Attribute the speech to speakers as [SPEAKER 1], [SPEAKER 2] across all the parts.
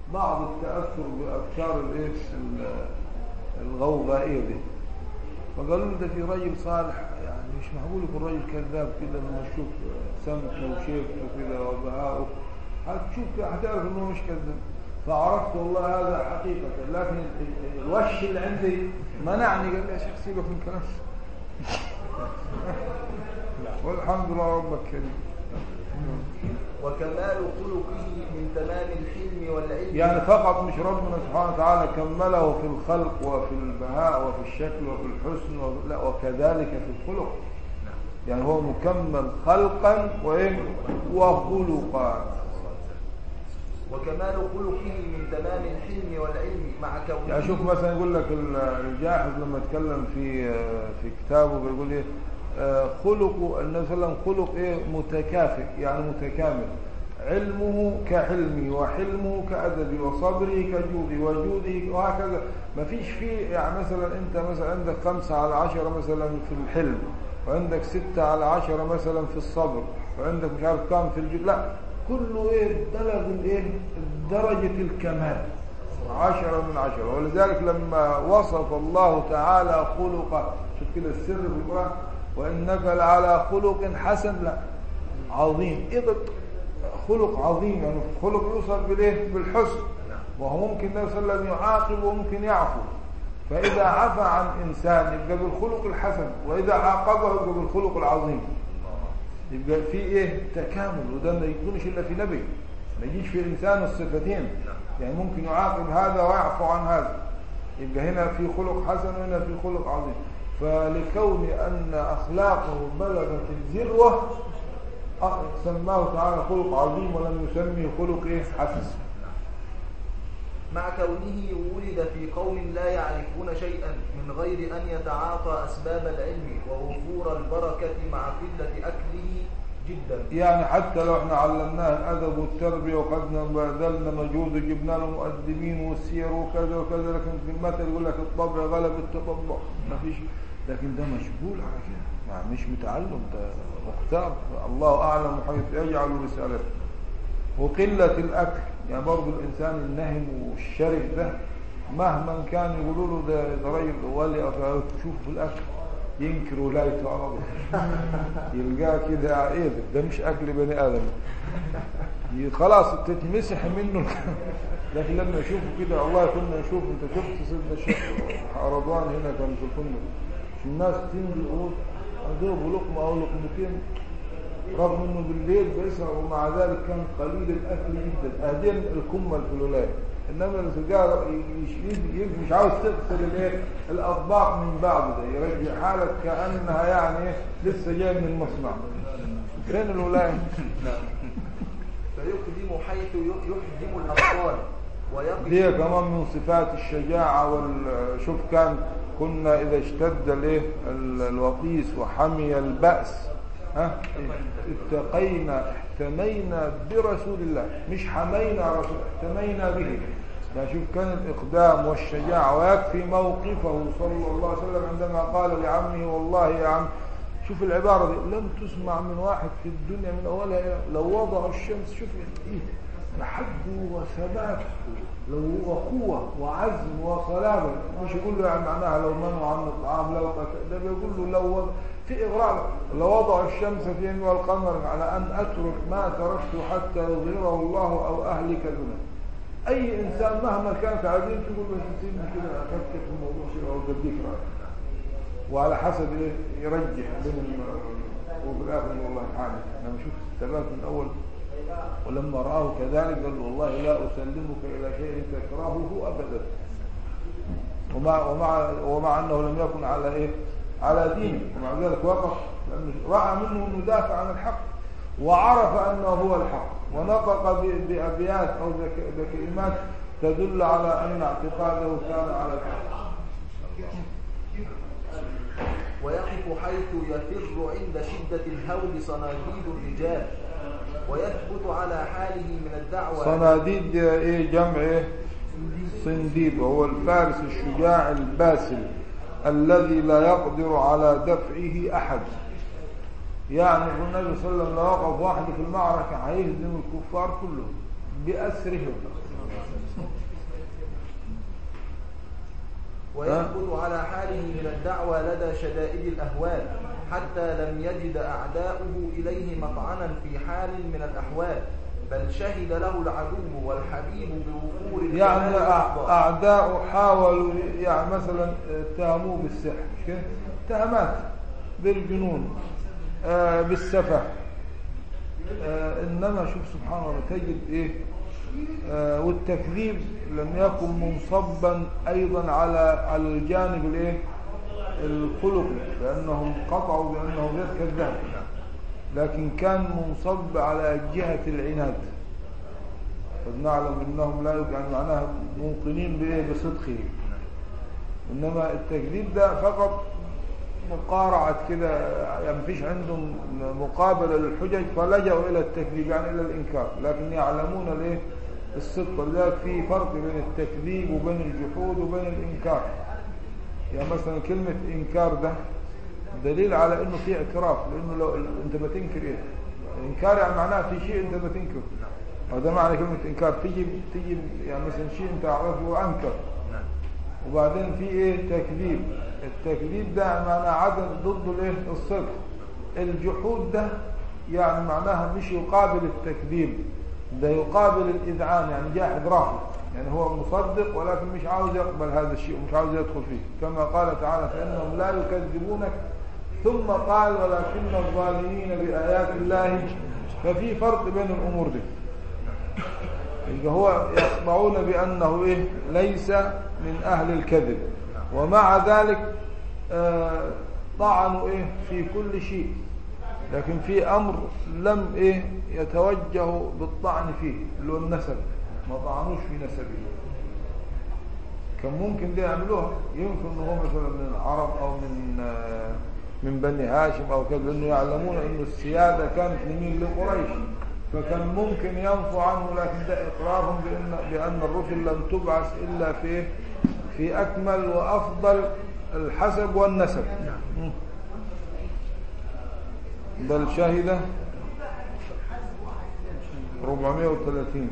[SPEAKER 1] بعض التأثر بأفكار الايه الغوغائية دي فقالوا له ده في رجل صالح يعني مش معقول يكون رجل كذاب كده لما تشوف سمته وشيفته كده وبهاؤه هتشوف هتعرف انه مش كذاب فعرفت والله هذا حقيقة لكن الوش اللي عندي منعني قال لي يا شيخ سيبك من كلام والحمد لله ربك كريم
[SPEAKER 2] وكمال خلقه من تمام الحلم والعلم
[SPEAKER 1] يعني فقط مش ربنا سبحانه وتعالى كمله في الخلق وفي البهاء وفي الشكل وفي الحسن وفي لا وكذلك في الخلق يعني هو مكمل خلقا وإيه وخلقا
[SPEAKER 2] وكمال خلقه من تمام الحلم والعلم مع كونه
[SPEAKER 1] يعني شوف مثلا يقول لك الجاحظ لما اتكلم في في كتابه بيقول ايه خلق النبي صلى الله عليه وسلم خلق ايه متكافئ يعني متكامل علمه كحلمي وحلمه كأدبي وصبري كجودي وجودي وهكذا ما فيش فيه يعني مثلا انت مثلا عندك خمسة على عشرة مثلا في الحلم وعندك ستة على عشرة مثلا في الصبر وعندك مش عارف كام في الجود لا كله ايه بلغ الايه درجة الكمال عشرة من عشرة ولذلك لما وصف الله تعالى خلق شوف كده السر في القرآن وإنك لعلى خلق حسن لا عظيم إذا خلق عظيم يعني خلق يوصف بالايه بالحسن وهو ممكن النبي صلى الله عليه وسلم يعاقب وممكن يعفو فإذا عفى عن إنسان يبقى بالخلق الحسن وإذا عاقبه يبقى بالخلق العظيم يبقى في إيه تكامل وده ما يكونش إلا في نبي ما يجيش في إنسان الصفتين يعني ممكن يعاقب هذا ويعفو عن هذا يبقى هنا في خلق حسن وهنا في خلق عظيم فلكون أن أخلاقه بلغت الذروة سماه تعالى خلق عظيم ولم يسمي خلق إيه حسن
[SPEAKER 2] مع كونه ولد في قوم لا يعرفون شيئا من غير أن يتعاطى أسباب العلم ووفور البركة مع قلة أكله جدا
[SPEAKER 1] يعني حتى لو احنا علمناه الأدب والتربية وقدنا بذلنا مجهود وجبنا له مؤدبين والسير وكذا وكذا لكن في المثل يقول لك الطبع غلب التطبع ما فيش لكن ده مشغول على كده يعني مش متعلم ده مختار الله أعلم حيث يجعل رسالته وقلة الأكل يعني برضه الإنسان النهم والشرف ده مهما كان يقولوا له ده ده راجل ولي أو تشوف في الأكل ينكر ولا يتعرض يلقاه كده ايه ده, ده مش أكل بني آدم خلاص تتمسح منه لكن لما يشوفوا كده والله كنا نشوف انت شفت سيدنا الشيخ رضوان هنا كان في الفندق الناس تنزل يقول ادوب لقمه او لقمتين رغم انه بالليل بيسهر ومع ذلك كان قليل الاكل جدا ادين الكمه الفلوليه انما السجاره مش عاوز تغسل الايه الاطباق من بعض ده يرجع حالك كانها يعني لسه جاي من المصنع فين الولايه
[SPEAKER 2] فيقدم حيث يقدم الابطال ويقف
[SPEAKER 1] دي كمان من صفات الشجاعه والشوف كان كنا اذا اشتد الايه الوقيس وحمي البأس ها اتقينا احتمينا برسول الله مش حمينا رسول احتمينا به يعني شوف كان الإقدام والشجاعة ويكفي موقفه صلى الله عليه وسلم عندما قال لعمه والله يا عم شوف العبارة دي لم تسمع من واحد في الدنيا من أولها إلى لو وضع الشمس شوف إيه محبه وثباته لو وقوة وعزم وصلابة مش يقول له يعني معناها لو منعوا عن الطعام لو ده بيقول له لو وضع في إغراء لو وضع الشمس في والقمر على أن أترك ما تركت حتى يظهره الله أو أهلك دونه أي إنسان مهما كانت عادين تقول له سيبني كده أفكر في الموضوع كده أو بديك رأي وعلى حسب إيه يرجح بين وفي الآخر والله تعالى لما شوف الثبات من أول ولما رآه كذلك قال والله لا أسلمك إلى شيء تكرهه أبدا ومع, ومع, ومع أنه لم يكن على إيه على دينه ومع ذلك وقف لأنه رأى منه أنه دافع عن الحق وعرف أنه هو الحق ونطق بأبيات أو بكلمات تدل على أن اعتقاده كان على الحق
[SPEAKER 2] ويقف حيث يفر عند شدة الهول صناديد الرجال ويثبت على حاله من الدعوة
[SPEAKER 1] صناديد ايه جمع ايه صنديد وهو الفارس الشجاع الباسل الذي لا يقدر على دفعه أحد يعني النبي صلى الله عليه وسلم لو وقف واحد في المعركة هيهزم الكفار كلهم بأسرهم
[SPEAKER 2] ويثبت على حاله من الدعوى لدى شدائد الأهوال حتى لم يجد أعداؤه إليه مطعنا في حال من الأحوال بل شهد له العدو والحبيب بوفور
[SPEAKER 1] يعني
[SPEAKER 2] الكمال والإفضال.
[SPEAKER 1] أعداء حاولوا يعني مثلا اتهموه بالسحر مش كده؟ اتهامات بالجنون آه بالسفه آه انما شوف سبحان الله تجد ايه آه والتكذيب لم يكن منصبا ايضا على على الجانب الايه الخلقي لانهم قطعوا بانه غير كذاب لكن كان منصب على جهه العناد قد نعلم انهم لا يك- يعني معناها موقنين بايه بصدقه انما التكذيب ده فقط مقارعة كده يعني مفيش عندهم مقابلة للحجج فلجأوا إلى التكذيب يعني إلى الإنكار لكن يعلمون الإيه الصدق ولذلك في فرق بين التكذيب وبين الجحود وبين الإنكار يعني مثلا كلمة إنكار ده دليل على إنه في اعتراف لأنه لو أنت بتنكر إيه إنكار يعني معناه في شيء أنت بتنكر وده معنى كلمة إنكار تجي تجي يعني مثلا شيء أنت عرفه وأنكر
[SPEAKER 2] نعم.
[SPEAKER 1] وبعدين في ايه تكذيب التكذيب ده معناه عدم ضد الايه الصدق الجحود ده يعني معناها مش يقابل التكذيب ده يقابل الاذعان يعني جاحد رافض يعني هو مصدق ولكن مش عاوز يقبل هذا الشيء ومش عاوز يدخل فيه كما قال تعالى فانهم لا يكذبونك ثم قال ولكن الظالمين بايات الله ففي فرق بين الامور دي يبقى هو يخضعون بأنه إيه ليس من أهل الكذب ومع ذلك آه، طعنوا إيه في كل شيء لكن في أمر لم إيه يتوجهوا بالطعن فيه اللي هو النسب ما طعنوش في نسبه كان ممكن دي يعملوها يمكن ان هو مثلا من العرب او من آه، من بني هاشم او كذا لانه يعلمون ان السياده كانت لمين لقريش فكان ممكن ينفوا عنه لكن ده اقرارهم بان بان الرسل لم تبعث الا في في اكمل وافضل الحسب والنسب مم. بل شهد 430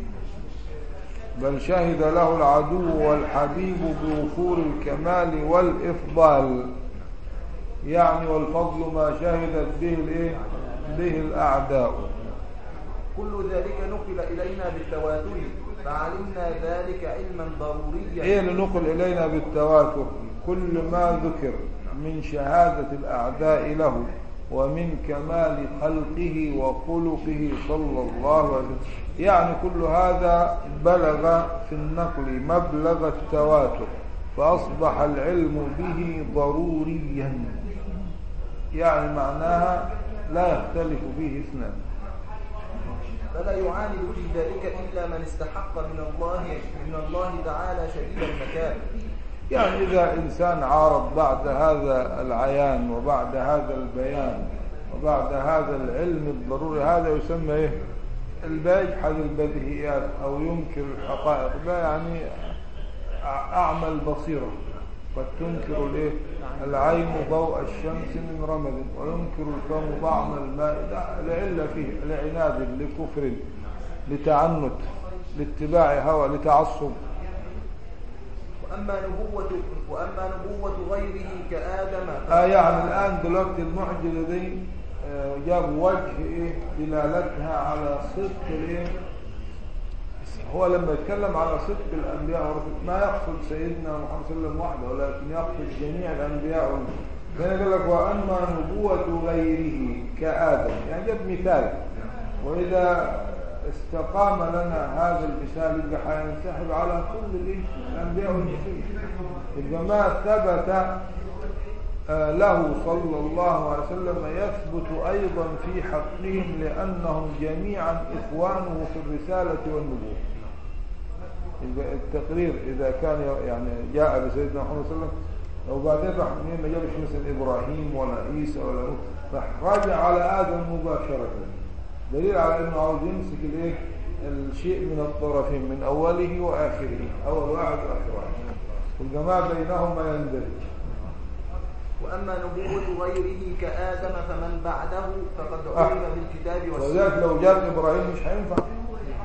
[SPEAKER 1] بل شهد له العدو والحبيب بوفور الكمال والإفضال يعني والفضل ما شهدت به الايه به الأعداء
[SPEAKER 2] كل ذلك نقل إلينا بالتواتر فعلمنا ذلك علما ضروريا
[SPEAKER 1] ايه اللي نقل إلينا بالتواتر كل ما ذكر من شهادة الأعداء له ومن كمال خلقه وخلقه صلى الله عليه وسلم يعني كل هذا بلغ في النقل مبلغ التواتر فأصبح العلم به ضروريا يعني معناها لا يختلف فيه اثنان
[SPEAKER 2] فلا يعاند في ذلك إلا من استحق من الله من الله تعالى شديد المكان
[SPEAKER 1] يعني إذا إنسان عارض بعد هذا العيان وبعد هذا البيان وبعد هذا العلم الضروري هذا يسمى إيه؟ البيجحد البديهيات أو ينكر الحقائق ده يعني أع- أعمى البصيرة قد تنكر الإيه؟ العين ضوء الشمس من رمد وينكر الفم طعم الماء ده لعلة فيه لعناد لكفر لتعنت لاتباع هوى لتعصب
[SPEAKER 2] وأما نبوة وأما نبوة غيره كآدم
[SPEAKER 1] آه يعني الآن دلوقتي المعجزة دي آه، جاب وجه إيه دلالتها على صدق الإيه هو لما يتكلم على صدق الأنبياء والرسل ما يقصد سيدنا محمد صلى الله عليه وسلم وحده ولكن يقصد جميع الأنبياء والرسل فهنا يقول لك وأما نبوة غيره كآدم يعني جاب مثال وإذا استقام لنا هذا المثال يبقى حينسحب على كل الإيه؟ الأنبياء والرسل يبقى ما ثبت آه، له صلى الله عليه وسلم يثبت أيضا في حقهم لأنهم جميعا إخوانه في الرسالة والنبوة يبقى التقرير إذا كان يعني جاء بسيدنا محمد صلى الله عليه وسلم وبعدين راح منين ما جابش مثل إبراهيم ولا عيسى ولا نوح راح راجع على آدم مباشرة دليل على أنه عاوز يمسك الإيه الشيء من الطرفين من أوله وآخره أول واحد وآخر واحد والجماعة بينهما يندرج
[SPEAKER 2] وأما نبوة غيره كآدم فمن بعده فقد
[SPEAKER 1] آه.
[SPEAKER 2] علم بالكتاب
[SPEAKER 1] ولذلك
[SPEAKER 2] والسنة
[SPEAKER 1] لو جاب ابراهيم مش هينفع يبقى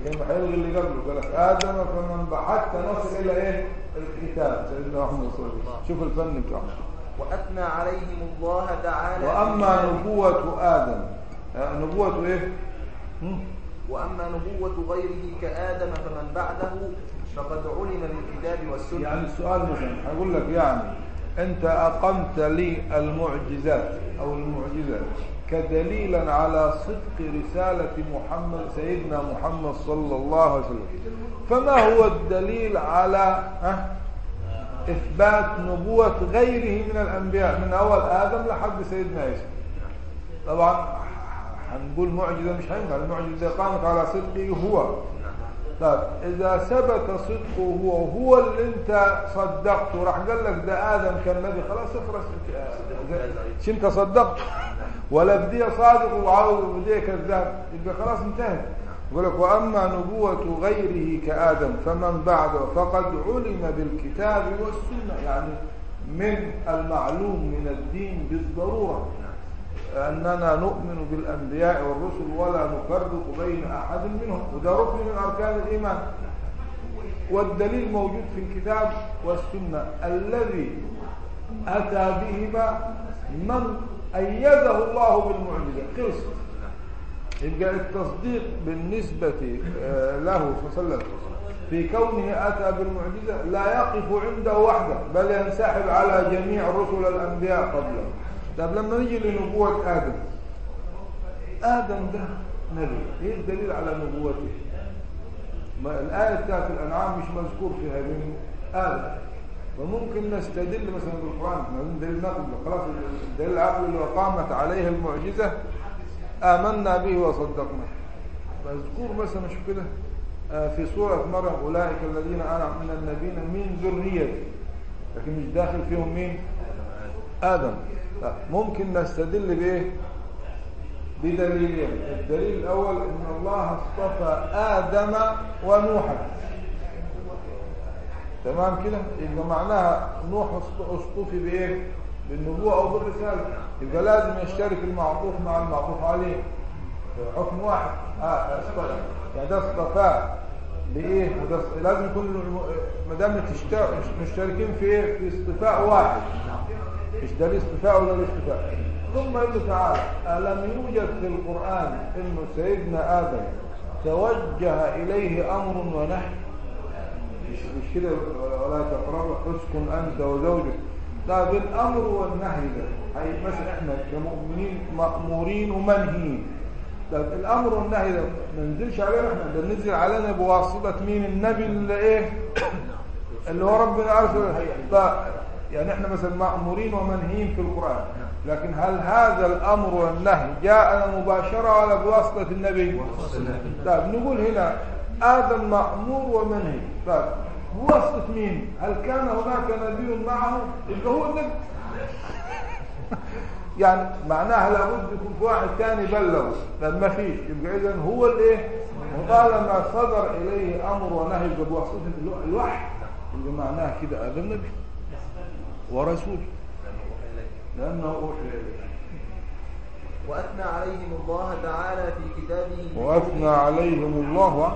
[SPEAKER 1] كان هيلغي اللي قبله قال لك ادم فمن بعد حتى نصل الى ايه الكتاب سيدنا محمد صلى الله عليه وسلم شوف الفن بتاعه
[SPEAKER 2] وأثنى عليهم الله تعالى في
[SPEAKER 1] واما
[SPEAKER 2] كتابه-
[SPEAKER 1] نبوه ادم آه، نبوه ايه هم؟
[SPEAKER 2] وأما نبوة غيره كآدم فمن بعده فقد علم بالكتاب والسنة
[SPEAKER 1] يعني السؤال مثلا هقول لك يعني انت اقمت لي المعجزات او المعجزات كدليلا على صدق رسالة محمد سيدنا محمد صلى الله عليه وسلم فما هو الدليل على ها اثبات نبوة غيره من الانبياء من اول ادم لحد سيدنا عيسى طبعا هنقول معجزة مش هينفع المعجزة قامت على صدقه هو طيب إذا ثبت صدقه هو هو اللي أنت صدقته راح قال لك ده آدم كان نبي خلاص اخرس مش أنت صدقته ولا بدي صادق وعاوز بدي كذاب يبقى خلاص انتهت يقول لك وأما نبوة غيره كآدم فمن بعده فقد علم بالكتاب والسنة يعني من المعلوم من الدين بالضرورة أننا نؤمن بالأنبياء والرسل ولا نفرق بين أحد منهم وده ركن من أركان الإيمان والدليل موجود في الكتاب والسنة الذي أتى بهما من أيده الله بالمعجزة خلص يبقى التصديق بالنسبة آه، له صلى الله عليه وسلم في كونه أتى بالمعجزة لا يقف عنده وحده بل ينسحب على جميع رسل الأنبياء قبله طب لما نيجي لنبوة آدم آدم ده نبي ايه الدليل على نبوته ما الآية بتاعت الأنعام مش مذكور فيها من آدم فممكن نستدل مثلا بالقرآن احنا عايزين دليل نقل خلاص الدليل العقل اللي وقامت عليه المعجزة آمنا به وصدقنا مذكور مثلا مش كده آه، في سورة مريم أولئك الذين أنعم من النبيين من ذريته لكن مش داخل فيهم مين آدم لا، ممكن نستدل بإيه بدليلين الدليل الأول أن الله اصطفى آدم ونوحا تمام كده يبقى معناها نوح اصط- اصطفي بإيه بالنبوة أو بالرسالة يبقى لازم يشترك المعطوف مع المعطوف عليه حكم واحد اه اصطفى يعني ده اصطفاه بإيه وده اص- لازم يكون الم- ما دام تشت- مشتركين في إيه في اصطفاء واحد مش ده الاصطفاء ولا الاصطفاء ثم يقول له تعالى ألم يوجد في القرآن إنه سيدنا آدم توجه إليه أمر ونهي مش مش كده ولا تقربوا اسكن أنت وزوجك لا بالأمر والنهي ده هي مثلا إحنا كمؤمنين مأمورين ومنهيين طب الأمر والنهي ده ما ننزلش علينا إحنا ده ننزل علينا بواسطة مين النبي اللي إيه اللي هو ربنا أرسل طيب يعني احنا مثلا مأمورين ومنهيين في القرآن لكن هل هذا الأمر والنهي جاءنا مباشرة ولا بواسطة النبي طيب نقول هنا آدم مأمور ومنهي طيب بواسطة مين هل كان هناك نبي معه يبقى هو النبي يعني معناها لابد يكون في واحد ثاني بلغ طب ما فيش يبقى اذا هو الايه وطالما صدر اليه امر ونهي يبقى بواسطه الو- الوحي يبقى معناها كده ادم نبي ورسول لانه اوحي اليه
[SPEAKER 2] وأثنى عليهم الله تعالى في كتابه
[SPEAKER 1] واثنى عليهم الله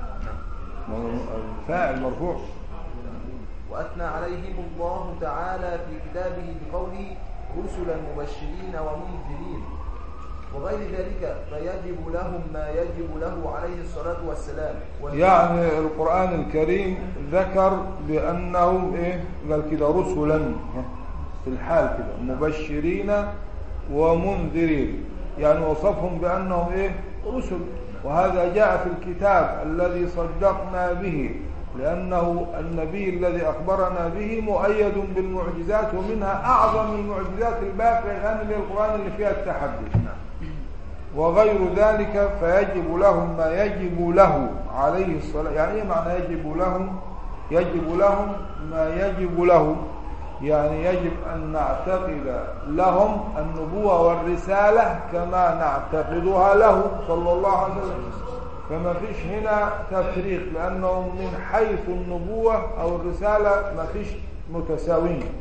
[SPEAKER 1] الفاعل مرفوع
[SPEAKER 2] وأثنى عليهم الله تعالى في كتابه بقوله رسلا مبشرين ومنذرين وغير ذلك فيجب لهم ما يجب له عليه الصلاة والسلام
[SPEAKER 1] يعني القرآن الكريم ذكر بأنهم إيه قال كده رسلا في الحال كده مبشرين ومنذرين يعني وصفهم بأنهم إيه رسل وهذا جاء في الكتاب الذي صدقنا به لأنه النبي الذي أخبرنا به مؤيد بالمعجزات ومنها أعظم المعجزات الباقية الآن اللي هي القرآن اللي فيها التحدي وغير ذلك فيجب لهم ما يجب له عليه الصلاة يعني ايه معنى يجب لهم يجب لهم ما يجب لهم يعني يجب أن نعتقد لهم النبوة والرسالة كما نعتقدها له صلى الله عليه وسلم فما فيش هنا تفريق لأنه من حيث النبوة أو الرسالة ما فيش متساوين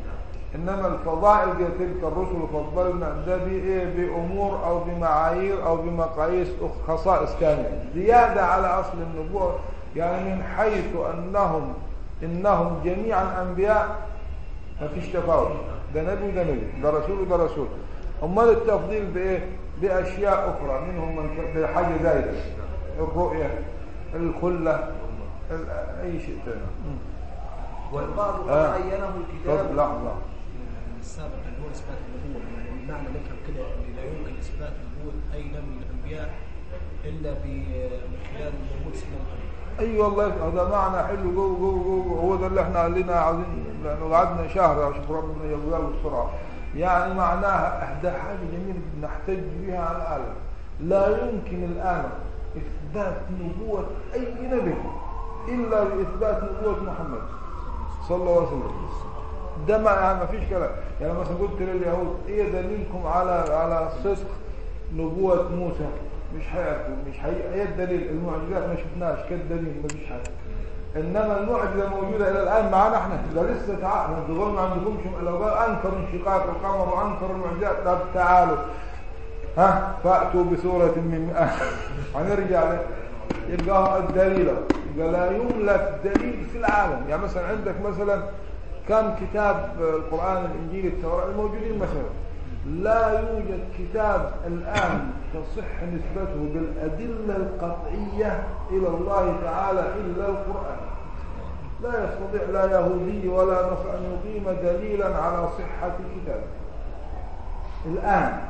[SPEAKER 1] انما الفضائل دي تلك الرسل فضلنا ده بايه بامور او بمعايير او بمقاييس أخ- خصائص ثانيه زياده على اصل النبوه يعني من حيث انهم انهم جميعا انبياء ما فيش تفاوت ده نبي وده نبي ده رسول وده رسول امال التفضيل بايه باشياء اخرى منهم من ك- بحاجه زايده الرؤيه الخله ال- اي شيء ثاني
[SPEAKER 2] والبعض قد
[SPEAKER 1] آه.
[SPEAKER 2] عينه
[SPEAKER 1] طب
[SPEAKER 2] الكتاب
[SPEAKER 1] لحظه
[SPEAKER 3] السابق اللي هو اثبات النبوه يعني بمعنى نفهم كده ان لا يمكن اثبات نبوه اي نبي من الانبياء الا ب- من خلال وجود سيدنا محمد
[SPEAKER 1] اي والله هذا معنى حلو جو جو جو هو ده اللي احنا قلنا عاوزين لانه قعدنا شهر اشوف ربنا يبواه بسرعه يعني معناها ده حاجه جميله نحتج بها على العالم لا يمكن الان اثبات نبوه اي نبي الا باثبات نبوه محمد صلى الله عليه وسلم ده ما يعني ما فيش كلام يعني مثلا قلت لليهود ايه دليلكم على على صدق نبوة موسى مش هيعرفوا مش هي ايه الدليل المعجزات ما شفناش كالدليل ما فيش حاجه انما المعجزه موجوده الى الان معنا احنا ده لسه تعالوا انتوا تقولوا ما عندكمش لو قال انكروا انشقاق القمر وانكروا المعجزات طب تعالوا ها فاتوا بسوره من هنرجع ل- يبقى الدليل يبقى لا يملك دليل في العالم يعني مثلا عندك مثلا كم كتاب القرآن الإنجيل التوراة الموجودين مثلا لا يوجد كتاب الآن تصح نسبته بالأدلة القطعية إلى الله تعالى إلا القرآن لا يستطيع لا يهودي ولا نصر أن يقيم دليلا على صحة كتابه الآن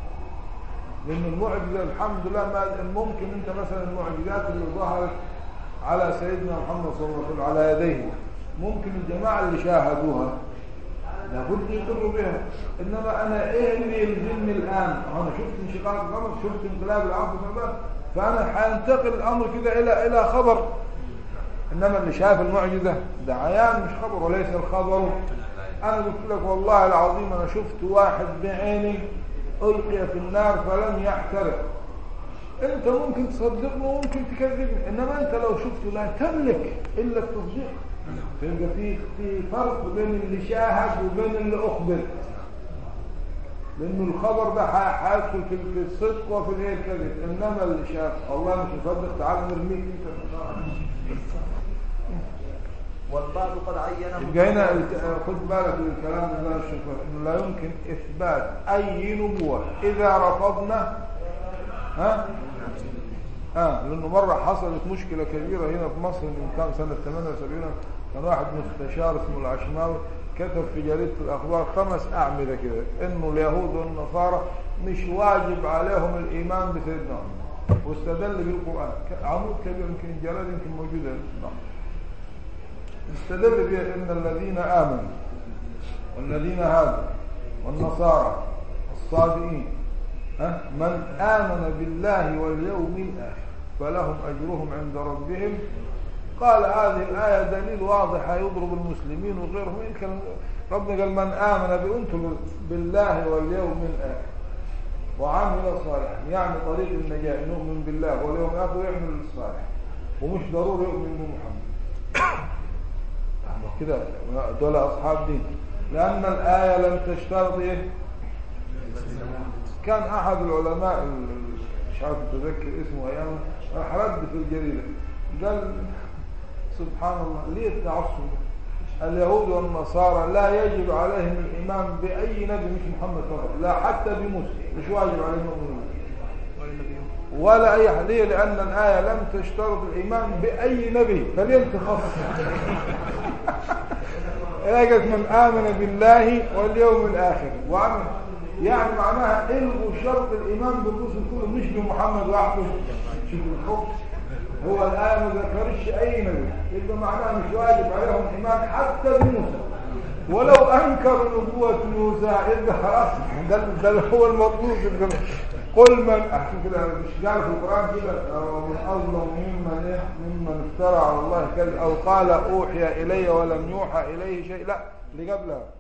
[SPEAKER 1] لأن المعجزة الحمد لله ما ممكن أنت مثلا المعجزات اللي ظهرت على سيدنا محمد صلى الله عليه وسلم على يديه ممكن الجماعة اللي شاهدوها لابد يقروا بها إنما أنا إيه اللي يلزمني الآن أنا شفت انشقاق القمر شفت انقلاب العرض والنبات فأنا حينتقل الأمر كده إلى إلى خبر إنما اللي شاف المعجزة ده عيان مش خبر وليس الخبر أنا قلت لك والله العظيم أنا شفت واحد بعيني ألقي في النار فلم يحترق أنت ممكن تصدقني وممكن تكذبني إنما أنت لو شفته لا تملك إلا التصديق يبقى في في فرق بين اللي شاهد وبين اللي أخبر لأنه الخبر ده ح- هيدخل في في الصدق وفي الايه الكذب إنما اللي شاف الله مش مصدق تعال نرميك أنت
[SPEAKER 2] والبعض قد عينه
[SPEAKER 1] يبقى هنا
[SPEAKER 2] الكتاب.
[SPEAKER 1] الت- خد بالك من الكلام ده الشيخ انه لا يمكن اثبات اي نبوه اذا رفضنا ها اه لانه مره حصلت مشكله كبيره هنا في مصر من كان سنه 78 كان واحد مستشار اسمه العشماوي كتب في جريده الاخبار خمس اعمده كده انه اليهود والنصارى مش واجب عليهم الايمان بسيدنا محمد واستدل بالقران ك- عمود كبير يمكن الجلال يمكن موجوده نعم استدل بها ان الذين امنوا والذين هادوا والنصارى الصادقين ها من امن بالله واليوم الاخر فلهم اجرهم عند ربهم قال هذه الايه دليل واضح يضرب المسلمين وغيرهم إن كان ربنا قال من امن بانتم بالله واليوم الاخر وعمل صالحا يعني طريق النجاه نؤمن بالله واليوم الاخر ويعمل الصالح ومش ضروري يؤمن بمحمد كده دول أصحاب دين لأن الآية لم تشترط إيه كان أحد العلماء ال- ال- مش عارف أتذكر اسمه أيامه راح رد في الجريدة قال سبحان الله ليه التعصب ده؟ اليهود والنصارى لا يجب عليهم الإيمان بأي نبي مش محمد فقط لا حتى بموسى مش واجب عليهم يؤمنون ولا أي أحد ليه لأن الآية لم تشترط الإيمان بأي نبي فليه تخصص لقد من آمن بالله واليوم الآخر وعمل يعني معناها الغوا شرط الإيمان بالرسل كله مش بمحمد وحده شوف الحب هو الآية ما ذكرش أي نبي يبقى معناها مش واجب عليهم الإيمان حتى بموسى ولو أنكروا نبوة موسى يبقى خلاص ده, ده هو المطلوب يبقى قل من أحسن كده مش قال في القرآن كده ومن أظلم ممن إيه ممن افترى على الله كذب أو قال أوحي إلي ولم يوحى إليه شيء لا اللي قبلها